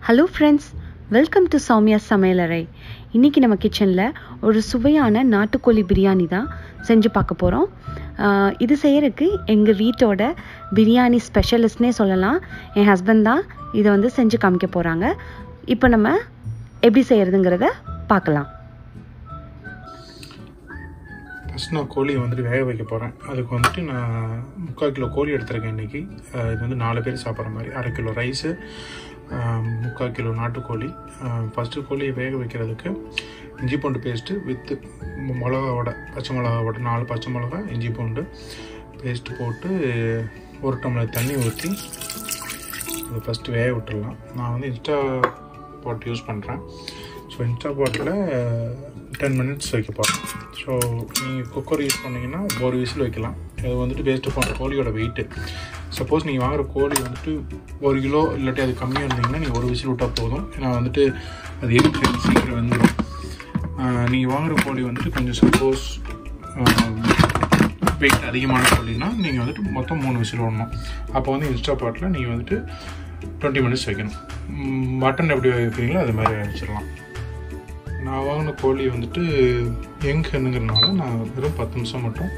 hello friends welcome to Sowmya சமையலறை இன்றைக்கி நம்ம கிச்சனில் ஒரு சுவையான நாட்டுக்கோழி பிரியாணி தான் செஞ்சு பார்க்க போகிறோம் இது செய்யறதுக்கு எங்கள் வீட்டோட பிரியாணி ஸ்பெஷலிஸ்ட்னே சொல்லலாம் என் ஹஸ்பண்ட் தான் இதை வந்து செஞ்சு காமிக்க போகிறாங்க இப்போ நம்ம எப்படி செய்கிறதுங்கிறத பார்க்கலாம் ஃபஸ்ட் நான் கோழியை வந்துட்டு வேக வைக்க போகிறேன் அதுக்கு வந்துட்டு நான் முக்கால் கிலோ கோழி எடுத்திருக்கேன் இன்றைக்கி இது வந்து நாலு பேர் சாப்பிட்ற மாதிரி அரை கிலோ ரைஸு முக்கால் கிலோ நாட்டுக்கோழி ஃபஸ்ட்டு கோழியை வேக வைக்கிறதுக்கு இஞ்சி பூண்டு பேஸ்ட்டு வித்து மிளகாவோட பச்சை மிளகாவோட நாலு பச்சை மிளகா இஞ்சி பூண்டு பேஸ்ட்டு போட்டு ஒரு டம்ளர் தண்ணி ஊற்றி அதை ஃபஸ்ட்டு வேக விட்டுடலாம் நான் வந்து இன்ஸ்டா பாட் யூஸ் பண்ணுறேன் ஸோ இன்ஸ்டா பாட்டில் டென் மினிட்ஸ் வைக்க போகிறேன் ஸோ நீங்கள் குக்கர் யூஸ் பண்ணிங்கன்னா ஒரு விசில் வைக்கலாம் அது வந்துட்டு பேஸ்ட்டு போன்ற கோழியோட வெயிட்டு சப்போஸ் நீங்கள் வாங்குகிற கோழி வந்துட்டு ஒரு கிலோ இல்லாட்டி அது கம்மியாக இருந்தீங்கன்னா நீங்கள் ஒரு விசில் விட்டால் போதும் ஏன்னா வந்துட்டு அது எதுக்கு சீக்கிரம் வந்துடும் நீங்கள் வாங்குகிற கோழி வந்துட்டு கொஞ்சம் சப்போஸ் வெயிட் அதிகமான கோழின்னா நீங்கள் வந்துட்டு மொத்தம் மூணு விசில் விடணும் அப்போ வந்து இன்ஸ்டா பாட்டில் நீங்கள் வந்துட்டு டுவெண்ட்டி மினிட்ஸ் வைக்கணும் மட்டன் எப்படி வைக்கிறீங்களோ அது மாதிரி வச்சிடலாம் நான் வாங்கின கோழி வந்துட்டு யங் ஹென்னுங்கிறனால நான் வெறும் பத்து நிமிஷம் மட்டும்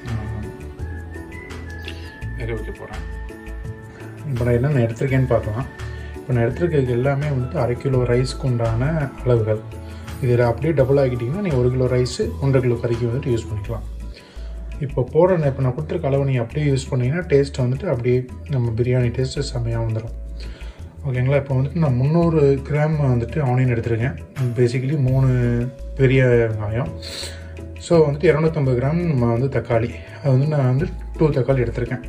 வேக வைக்க போகிறேன் இப்போ நான் என்னென்ன எடுத்திருக்கேன்னு பார்க்கலாம் இப்போ நான் எடுத்திருக்கிறது எல்லாமே வந்துட்டு அரை கிலோ ரைஸ்க்கு உண்டான அளவுகள் இதில் அப்படியே டபுள் ஆகிட்டிங்கன்னா நீங்கள் ஒரு கிலோ ரைஸு ஒன்றரை கிலோ கறிக்கு வந்துட்டு யூஸ் பண்ணிக்கலாம் இப்போ போடுற இப்போ நான் கொடுத்துருக்க அளவு நீங்கள் அப்படியே யூஸ் பண்ணிங்கன்னா டேஸ்ட் வந்துட்டு அப்படியே நம்ம பிரியாணி டேஸ்ட்டு செம்மையாக வந்துடும் ஓகேங்களா இப்போ வந்துட்டு நான் முந்நூறு கிராம் வந்துட்டு ஆனியன் எடுத்திருக்கேன் பேசிக்கலி மூணு பெரிய வெங்காயம் ஸோ வந்துட்டு இரநூத்தம்பது கிராம் நம்ம வந்து தக்காளி அது வந்து நான் வந்து டூ தக்காளி எடுத்திருக்கேன்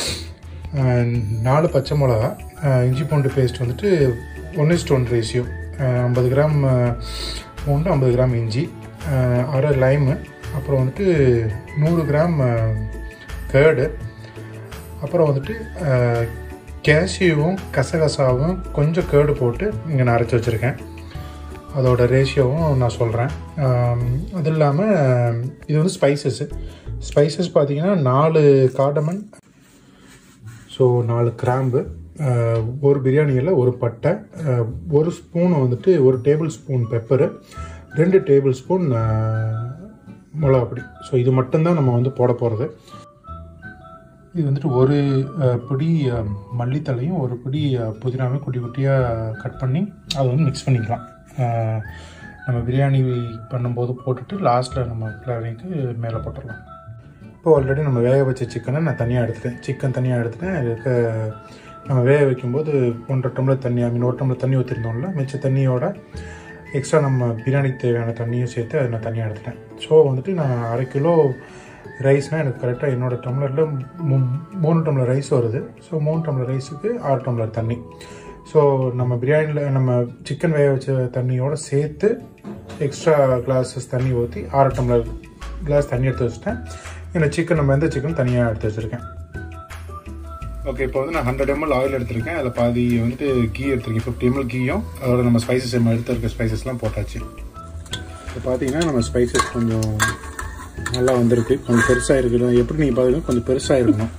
நாலு பச்சை மிளகா இஞ்சி பூண்டு பேஸ்ட் வந்துட்டு ஒன் இஸ்ட் ஒன் ரேஷியோ ஐம்பது கிராம் பூண்டு ஐம்பது கிராம் இஞ்சி அரை லைமு அப்புறம் வந்துட்டு நூறு கிராம் கேர்டு அப்புறம் வந்துட்டு கேஷ்யூவும் கசகசாவும் கொஞ்சம் கேர்டு போட்டு இங்கே நான் அரைச்சி வச்சுருக்கேன் அதோட ரேஷியோவும் நான் சொல்கிறேன் அது இல்லாமல் இது வந்து ஸ்பைசஸ்ஸு ஸ்பைசஸ் பார்த்திங்கன்னா நாலு காடமன் ஸோ நாலு கிராம்பு ஒரு பிரியாணியில் ஒரு பட்டை ஒரு ஸ்பூன் வந்துட்டு ஒரு டேபிள் ஸ்பூன் பெப்பரு ரெண்டு டேபிள் ஸ்பூன் மிளகாப்பொடி ஸோ இது மட்டும்தான் நம்ம வந்து போட போகிறது இது வந்துட்டு ஒரு பிடி மல்லித்தலையும் ஒரு பிடி புதினாவையும் குட்டி குட்டியாக கட் பண்ணி அதை வந்து மிக்ஸ் பண்ணிக்கலாம் நம்ம பிரியாணி பண்ணும்போது போட்டுட்டு லாஸ்ட்டில் நம்ம ஃப்ளவரிங்க்கு மேலே போட்டுடலாம் இப்போ ஆல்ரெடி நம்ம வேக வச்ச சிக்கனை நான் தனியாக எடுத்துட்டேன் சிக்கன் தனியாக எடுத்துட்டேன் இருக்க நம்ம வேக வைக்கும்போது ஒன்றரை டம்ளர் தண்ணி ஐ மீன் ஒரு டம்ளர் தண்ணி ஊற்றிருந்தோம்ல மிச்ச தண்ணியோட எக்ஸ்ட்ரா நம்ம பிரியாணிக்கு தேவையான தண்ணியும் சேர்த்து அதை நான் தனியாக எடுத்துட்டேன் ஸோ வந்துட்டு நான் அரை கிலோ ரைஸ்னால் எனக்கு கரெக்டாக என்னோடய டம்ளரில் மூணு டம்ளர் ரைஸ் வருது ஸோ மூணு டம்ளர் ரைஸுக்கு ஆறு டம்ளர் தண்ணி ஸோ நம்ம பிரியாணியில் நம்ம சிக்கன் வேக வச்ச தண்ணியோடு சேர்த்து எக்ஸ்ட்ரா கிளாஸஸ் தண்ணி ஊற்றி ஆறு டம்ளர் கிளாஸ் தண்ணி எடுத்து வச்சுட்டேன் இந்த சிக்கன் நம்ம எந்த சிக்கன் தனியாக எடுத்து வச்சுருக்கேன் ஓகே இப்போ வந்து நான் ஹண்ட்ரட் எம்எல் ஆயில் எடுத்திருக்கேன் அதில் பாதி வந்து கீ எடுத்திருக்கேன் ஃபிஃப்டி எம்எல் கீயும் அதோட நம்ம ஸ்பைசஸ் நம்ம எடுத்துருக்க ஸ்பைசஸ்லாம் போட்டாச்சு இப்போ பார்த்தீங்கன்னா நம்ம ஸ்பைசஸ் கொஞ்சம் நல்லா வந்திருக்கு கொஞ்சம் பெருசாக இருக்கணும் எப்படி நீங்கள் பார்த்தீங்கன்னா கொஞ்சம் பெருசாக இருக்கணும்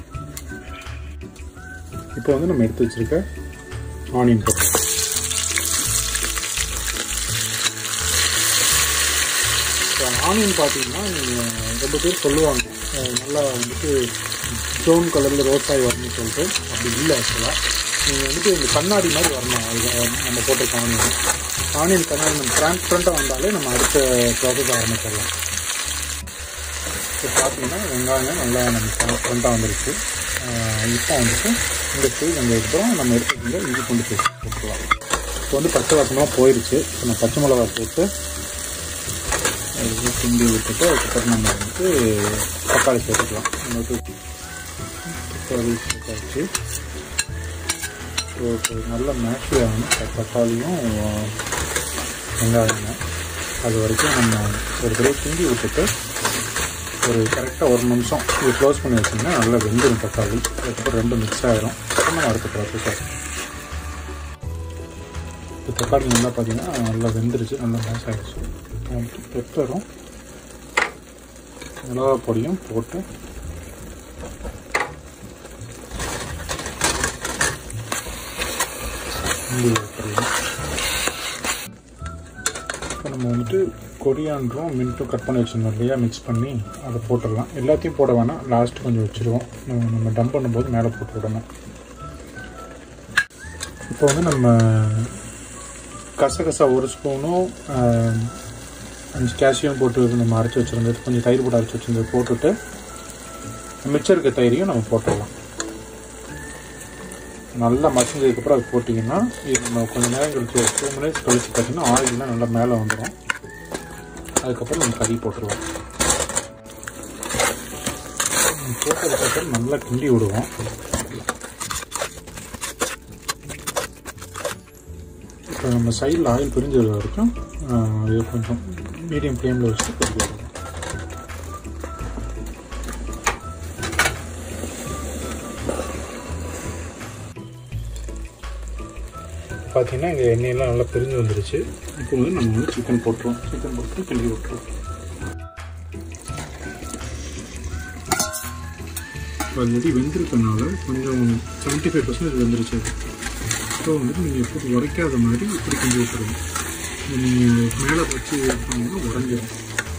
இப்போ வந்து நம்ம எடுத்து வச்சுருக்க ஆனியன் போட்டு ஆனியன் பார்த்தீங்கன்னா நீங்கள் ரொம்ப பேர் சொல்லுவாங்க நல்லா வந்துட்டு ப்ரௌன் கலரில் ரோஸ் ஆகி வரணும்னு சொல்லிட்டு அப்படி இல்லை ஆக்சுவலாக நீங்கள் வந்துட்டு இந்த கண்ணாடி மாதிரி வரணும் அது நம்ம போட்டிருக்க ஆனியன் ஆனியன் கண்ணாடி நம்ம டிரான்ஸ்பரண்ட்டாக வந்தாலே நம்ம அடுத்த ப்ராசஸ் ஆரம்பிச்சிடலாம் இப்போ பார்த்தீங்கன்னா வெங்காயம் நல்லா நம்ம டிரான்ஸ்பரண்ட்டாக வந்துருச்சு இப்போ வந்துட்டு இந்த ஸ்டேஜ் வந்ததுக்கப்புறம் நம்ம எடுத்துக்கிட்ட இஞ்சி கொண்டு பேஸ்ட் போட்டுக்கலாம் இப்போ வந்து பச்சை வாசமாக போயிடுச்சு இப்போ நான் பச்சை மிளகா போட்டு கிண்டி விட்டுட்டு அதுக்கப்புறம் நம்ம வந்துட்டு தக்காளி சேர்த்துக்கலாம் நமக்கு தக்காளி சேர்த்தாச்சு ஸோ நல்ல மேஷி ஆகணும் தக்காளியும் வெங்காயம் அது வரைக்கும் நம்ம ஒரு தடவை கிண்டி விட்டுட்டு ஒரு கரெக்டாக ஒரு நிமிஷம் இது க்ளோஸ் பண்ணி வச்சிங்கன்னா நல்லா வெந்துடும் தக்காளி அதுக்கப்புறம் ரெண்டும் மிக்ஸ் ஆகிடும் அப்புறம் நம்ம அடுத்த ப்ராசஸ் இப்போ தக்காளி நல்லா பார்த்தீங்கன்னா நல்லா வெந்துருச்சு நல்லா மேஷ் ஆகிடுச்சு வந்துட்டு பெப்பரும் மிளகா பொடியும் போட்டு கிண்டி விட்டுறலாம் இப்போ நம்ம வந்துட்டு கொரியான்றும் மின்ட்டும் கட் பண்ணி வச்சுருந்தோம் இல்லையா மிக்ஸ் பண்ணி அதை போட்டுடலாம் எல்லாத்தையும் போட வேணாம் லாஸ்ட் கொஞ்சம் வச்சுருவோம் நம்ம நம்ம டம்ப் பண்ணும்போது மேலே போட்டு விடணும் இப்போ வந்து நம்ம கசகசா ஒரு ஸ்பூனும் ஆஹ், அஞ்சு கேஷியம் போட்டு நம்ம அரைச்சி வச்சுருந்தது கொஞ்சம் தயிர் போட்டு அரைச்சி வச்சுருந்தது போட்டுட்டு மிச்சம் இருக்க தயிரையும் நம்ம போட்டுடலாம் நல்லா மசிஞ்சதுக்கப்புறம் அது போட்டிங்கன்னா இது நம்ம கொஞ்சம் நேரம் கழிச்சு ஒரு டூ மினிட்ஸ் கழிச்சு பார்த்தீங்கன்னா ஆயில்லாம் நல்லா மேலே வந்துடும் அதுக்கப்புறம் நம்ம கறி போட்டுருவோம் போட்டதுக்கப்புறம் நல்லா கிண்டி விடுவோம் இப்போ நம்ம சைடில் ஆயில் பிரிஞ்சது வரைக்கும் ஆஹ், இது கொஞ்சம் மீடியம் ஃப்ளேமில் வச்சு கொதிக்க விடுவோம் பார்த்தீங்கன்னா இங்கே எண்ணெயெல்லாம் நல்லா பிரிஞ்சு வந்துருச்சு இப்போ வந்து நம்ம வந்து சிக்கன் போட்டுருவோம் சிக்கன் போட்டு கிளறி விட்டுருவோம் ஆல்ரெடி வெந்திருக்கனால கொஞ்சம் செவன்ட்டி ஃபைவ் பர்சன்டேஜ் வெந்துருச்சு ஸோ வந்துட்டு நீங்கள் போட்டு உரைக்காத மாதிரி இப்படி கிண்டி விட்டுருங்க நீங்கள் மேலே வச்சு பண்ணீங்கன்னா உடஞ்சிடும்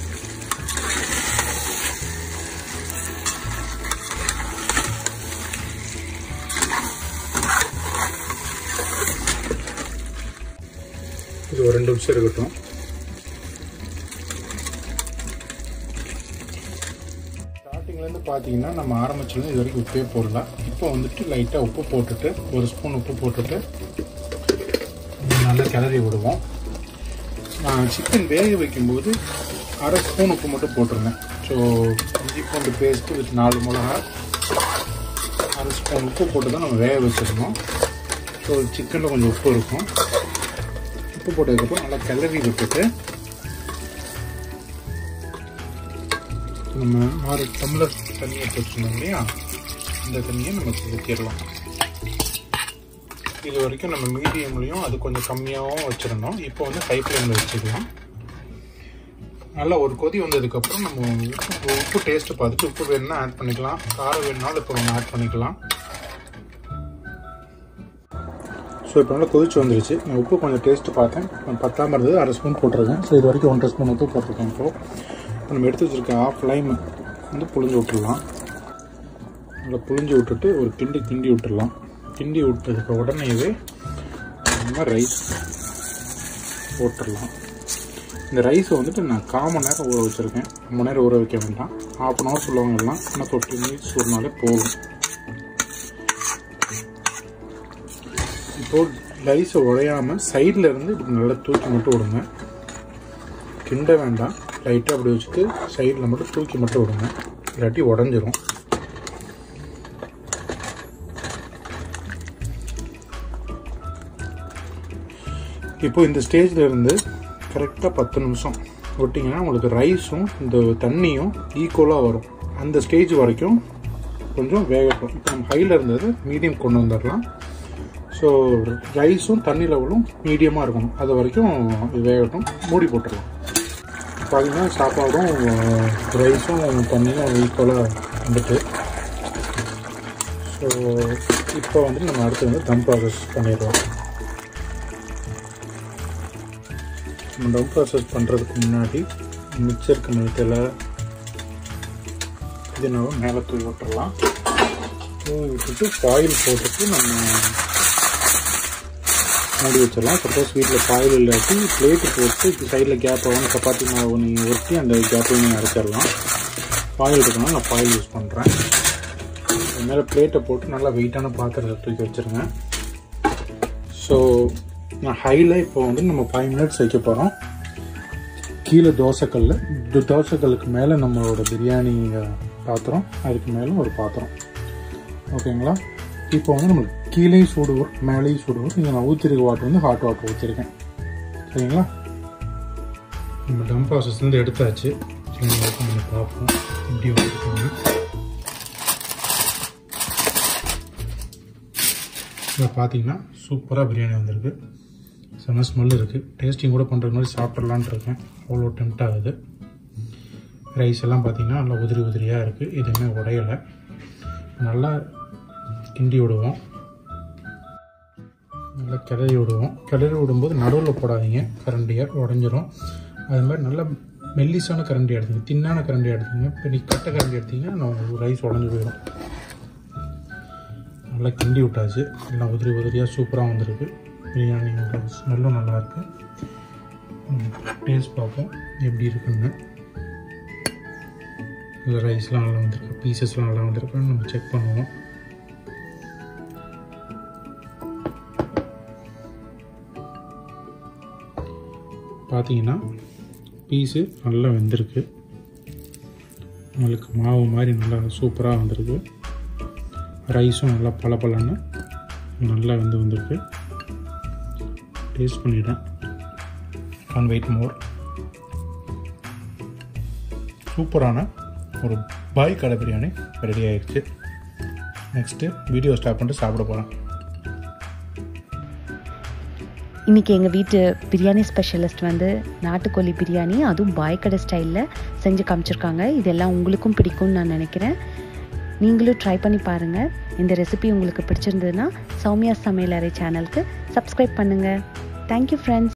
இது ஒரு ரெண்டு நிமிஷம் இருக்கட்டும் ஸ்டார்டிங்லேருந்து பார்த்தீங்கன்னா நம்ம ஆரம்பிச்சதும் இது வரைக்கும் உப்பே போடல இப்போ வந்துட்டு லைட்டாக உப்பு போட்டுட்டு ஒரு ஸ்பூன் உப்பு போட்டுட்டு நல்லா கிளறி விடுவோம் சிக்கன் வேக வைக்கும்போது அரை ஸ்பூன் உப்பு மட்டும் போட்டிருந்தேன் ஸோ இஞ்சி பூண்டு பேஸ்ட்டு வித் நாலு மிளகா அரை ஸ்பூன் உப்பு போட்டு தான் நம்ம வேக வச்சிருந்தோம் ஸோ சிக்கனில் கொஞ்சம் உப்பு இருக்கும் உப்பு போட்டதுக்கப்புறம் நல்லா கிளறி விட்டுட்டு நம்ம ஆறு டம்ளர் தண்ணியை வச்சுருந்தோம் இல்லையா இந்த தண்ணியை நம்ம ஊற்றிடலாம் இது வரைக்கும் நம்ம மீடியம்லேயும் அது கொஞ்சம் கம்மியாகவும் வச்சுருந்தோம் இப்போ வந்து ஹை ஃப்ளேமில் வச்சுக்கலாம் நல்லா ஒரு கொதி வந்ததுக்கப்புறம் நம்ம உப்பு உப்பு டேஸ்ட்டு பார்த்துட்டு உப்பு வேணும்னா ஆட் பண்ணிக்கலாம் காரம் வேணுனாலும் இப்போ நம்ம ஆட் பண்ணிக்கலாம் ஸோ இப்போ நல்லா கொதிச்சு வந்துருச்சு நான் உப்பு கொஞ்சம் டேஸ்ட்டு பார்த்தேன் கொஞ்சம் பத்தாமல் இருந்தது அரை ஸ்பூன் போட்டிருக்கேன் ஸோ இது வரைக்கும் ஒன்றரை ஸ்பூன் உப்பு போட்டிருக்கேன் இப்போ இப்போ நம்ம எடுத்து வச்சுருக்க ஆஃப் லைம் வந்து புழிஞ்சு விட்டுடலாம் நல்லா புழிஞ்சு விட்டுட்டு ஒரு கிண்டி கிண்டி விட்டுடலாம் கிண்டி விட்டதுக்கு உடனேவே நம்ம ரைஸ் போட்டுடலாம் இந்த ரைஸை வந்துட்டு நான் கால் மணி நேரம் ஊற வச்சுருக்கேன் ரொம்ப நேரம் ஊற வைக்க வேண்டாம் ஹாஃப் அன் ஹவர் சொல்லுவாங்க எல்லாம் ஆனால் ஃபிஃப்டி மினிட்ஸ் ஊறினாலே போதும் இப்போ ரைஸை உடையாமல் சைடில் இருந்து இப்படி நல்லா தூக்கி மட்டும் விடுங்க கிண்ட வேண்டாம் லைட்டாக அப்படி வச்சுட்டு சைடில் மட்டும் தூக்கி மட்டும் விடுங்க இல்லாட்டி உடஞ்சிரும் இப்போ இந்த ஸ்டேஜில் இருந்து கரெக்டாக பத்து நிமிஷம் விட்டிங்கன்னா உங்களுக்கு ரைஸும் இந்த தண்ணியும் ஈக்குவலாக வரும் அந்த ஸ்டேஜ் வரைக்கும் கொஞ்சம் வேகட்டும் இப்போ நம்ம ஹையில் இருந்தது மீடியம் கொண்டு வந்துடலாம் ஸோ ரைஸும் தண்ணி லெவலும் மீடியமாக இருக்கணும் அது வரைக்கும் இது வேகட்டும் மூடி போட்டுடலாம் பார்த்தீங்கன்னா சாப்பாடும் ரைஸும் தண்ணியும் ஈக்குவலாக வந்துட்டு ஸோ இப்போ வந்து நம்ம அடுத்து வந்து தம் ப்ராசஸ் பண்ணிடுவோம் நம்ம டவ் ப்ராசஸ் பண்ணுறதுக்கு முன்னாடி மிச்சம் இருக்க மிளத்தில் இது நம்ம மேலே தூவி விட்டுறலாம் தூவி விட்டுட்டு ஃபாயில் போட்டுட்டு நம்ம மூடி வச்சிடலாம் சப்போஸ் வீட்டில் ஃபாயில் இல்லாட்டி பிளேட்டு போட்டு இப்போ சைடில் கேப் ஆகும் சப்பாத்தி மாவு நீங்கள் ஒட்டி அந்த கேப்பையும் நீங்கள் அரைச்சிடலாம் ஃபாயில் இருக்கனால நான் ஃபாயில் யூஸ் பண்ணுறேன் மேலே பிளேட்டை போட்டு நல்லா வெயிட்டான பாத்திரத்தை தூக்கி வச்சுருங்க ஸோ நான் ஹையில் இப்போ வந்து நம்ம ஃபைவ் மினிட்ஸ் வைக்க போகிறோம் கீழே தோசைக்கல் தோசைக்கல்லுக்கு மேலே நம்மளோட பிரியாணி பாத்திரம் அதுக்கு மேலே ஒரு பாத்திரம் ஓகேங்களா இப்போ வந்து நம்மளுக்கு கீழே சூடு வரும் மேலேயும் சூடு வரும் இங்கே நான் ஊற்றிருக்க வாட்டர் வந்து ஹாட் வாட்டர் ஊற்றிருக்கேன் சரிங்களா நம்ம டம் ப்ராசஸ்லேருந்து எடுத்தாச்சு சரி நம்ம பார்ப்போம் இப்படி வந்துருக்கோங்க இப்போ பார்த்தீங்கன்னா சூப்பராக பிரியாணி வந்திருக்கு செம்ம ஸ்மெல் இருக்குது டேஸ்டிங் கூட பண்ணுற மாதிரி சாப்பிட்றலான்ட்டு இருக்கேன் அவ்வளோ டெம்ட் ஆகுது ரைஸ் எல்லாம் பார்த்தீங்கன்னா நல்லா உதிரி உதிரியாக இருக்குது எதுவுமே உடையலை நல்லா கிண்டி விடுவோம் நல்லா கிளறி விடுவோம் கிளறி விடும்போது நடுவில் போடாதீங்க கரண்டியை உடஞ்சிரும் அது மாதிரி நல்லா மெல்லிசான கரண்டி எடுத்துங்க தின்னான கரண்டி எடுத்துங்க இப்போ நீ கட்டை கரண்டி எடுத்தீங்கன்னா நான் ரைஸ் உடஞ்சி போயிடும் நல்லா கிண்டி விட்டாச்சு எல்லாம் உதிரி உதிரியாக சூப்பராக வந்திருக்கு பிரியாணியோட ஸ்மெல்லும் நல்லாயிருக்கு டேஸ்ட் பார்ப்போம் எப்படி இருக்குன்னு இந்த ரைஸ்லாம் நல்லா வந்திருக்கு பீசஸ்லாம் நல்லா வந்திருக்குன்னு நம்ம செக் பண்ணுவோம் பார்த்தீங்கன்னா பீஸு நல்லா வெந்திருக்கு உங்களுக்கு மாவு மாதிரி நல்லா சூப்பராக வந்திருக்கு ரைஸும் நல்லா பளபளன்னு நல்லா வெந்து வந்திருக்கு டேஸ்ட் பண்ணிடுறேன் ஒன் வெயிட் மோர் சூப்பரான ஒரு பாய் கடை பிரியாணி ரெடி ஆயிடுச்சு நெக்ஸ்ட்டு வீடியோ ஸ்டார்ட் பண்ணிட்டு சாப்பிட போகிறேன் இன்றைக்கி எங்கள் வீட்டு பிரியாணி ஸ்பெஷலிஸ்ட் வந்து நாட்டுக்கோழி பிரியாணி அதுவும் பாய்க்கடை ஸ்டைலில் செஞ்சு காமிச்சிருக்காங்க இதெல்லாம் உங்களுக்கும் பிடிக்கும்னு நான் நினைக்கிறேன் நீங்களும் ட்ரை பண்ணி பாருங்கள் இந்த ரெசிபி உங்களுக்கு பிடிச்சிருந்ததுன்னா சௌமியா சமையலறை சேனலுக்கு சப்ஸ்கிரைப் பண்ணுங்கள் தேங்க்யூ ஃப்ரெண்ட்ஸ்